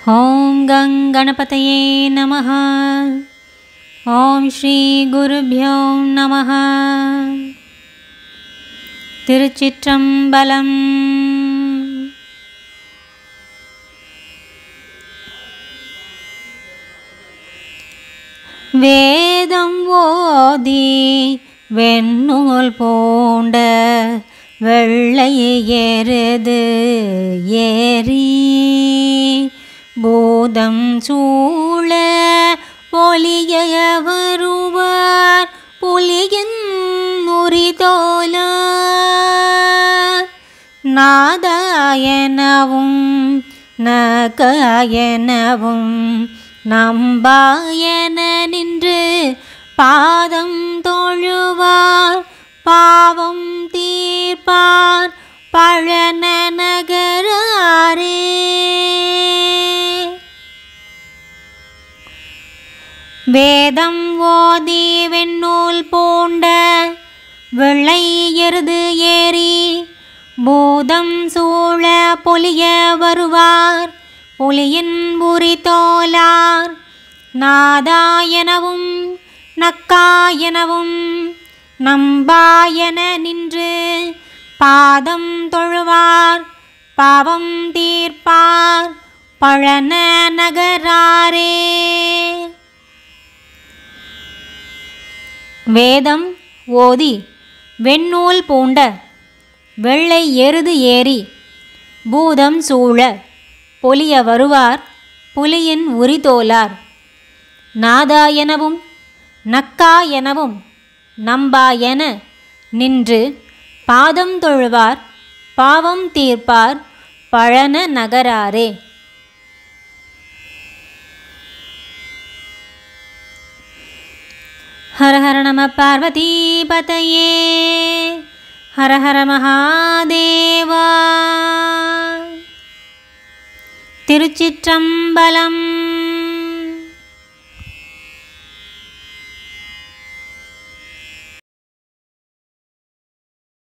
ॐ गङ्गणपतये नमः ॐ श्रीगुरुभ्यो नमः திருச்சிற்றம்பலம் வேதம் ஓதி வெண்ணூல் பூண்ட வெள்ளை எருது ஏறி பூதம் சூழ பொலிய வருவார் புலியின் முறிதோல நாதாயனவும் நகாயனவும் நம்பாயன நின்று பாதம் தொழுவார் பாவம் தீர்ப்பார் பழன நகராரே வேதம் ஓதி வெண்ணூல் பூண்ட வெள்ளை எருது ஏறி பூதம் சூழ பொலிய வருவார் புலியின் புரி தோலார் நாதாயனவும் நக்காயனவும் நம்பாயன நின்று பாதம் தொழுவார் பாவம் தீர்ப்பார் பழன நகராரே வேதம் ஓதி வெண்ணூல் பூண்ட வெள்ளை எருது ஏறி பூதம் சூழ பொலிய வருவார் புலியின் உரிதோலார் நாதாயனவும் நக்காயனவும் நம்பாயன நின்று பாதம் தொழுவார் பாவம் தீர்ப்பார் பழன நகராரே ஹர ஹர நம பார்வதி பதையே ஹர ஹர மகாதேவா திருச்சிற்றம்பலம்